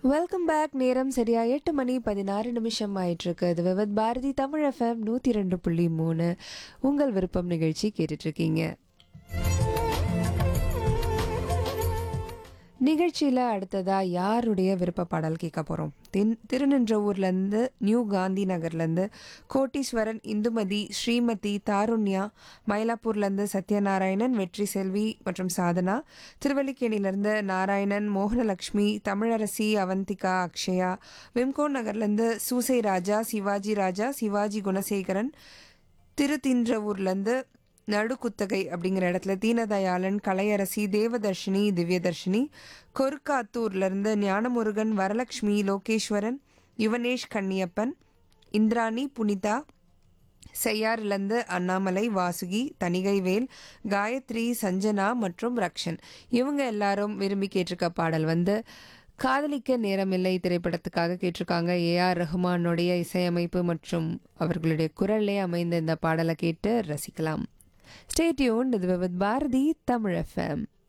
welcome back நேரம் சரியா எட்டு மணி பதினாறு நிமிஷம் ஆயிட்டு இருக்கு இது விவத் பாரதி தமிழ் எஃப்எம் நூற்றி ரெண்டு புள்ளி மூணு உங்கள் விருப்பம் நிகழ்ச்சி கேட்டுட்டு இருக்கீங்க நிகழ்ச்சியில் அடுத்ததா யாருடைய விருப்ப பாடல் கேட்க போகிறோம் தென் திருநின்றவூர்லேருந்து நியூ காந்தி நகர்லேருந்து கோட்டீஸ்வரன் இந்துமதி ஸ்ரீமதி தாருண்யா மயிலாப்பூர்லேருந்து சத்யநாராயணன் வெற்றி செல்வி மற்றும் சாதனா திருவல்லிக்கேணிலேருந்து நாராயணன் மோகனலக்ஷ்மி தமிழரசி அவந்திகா அக்ஷயா விம்கோ நகர்லேருந்து சூசை ராஜா சிவாஜி ராஜா சிவாஜி குணசேகரன் திருத்தின்றவூர்லேருந்து நடுக்குத்தகை அப்படிங்கிற இடத்துல தீனதயாளன் கலையரசி தேவதர்ஷினி திவ்யதர்ஷினி கொருக்காத்தூர்லேருந்து ஞானமுருகன் வரலக்ஷ்மி லோகேஸ்வரன் யுவனேஷ் கன்னியப்பன் இந்திராணி புனிதா செய்யாறிலிருந்து அண்ணாமலை வாசுகி தணிகைவேல் காயத்ரி சஞ்சனா மற்றும் ரக்ஷன் இவங்க எல்லாரும் விரும்பி கேட்டிருக்க பாடல் வந்து காதலிக்க நேரமில்லை திரைப்படத்துக்காக கேட்டிருக்காங்க ஏஆர் ரஹ்மானுடைய இசையமைப்பு மற்றும் அவர்களுடைய குரல்லே அமைந்த இந்த பாடலை கேட்டு ரசிக்கலாம் ஸ்டேட்யூன் இது வித் பாரதி தமிழ் எஃப்எம்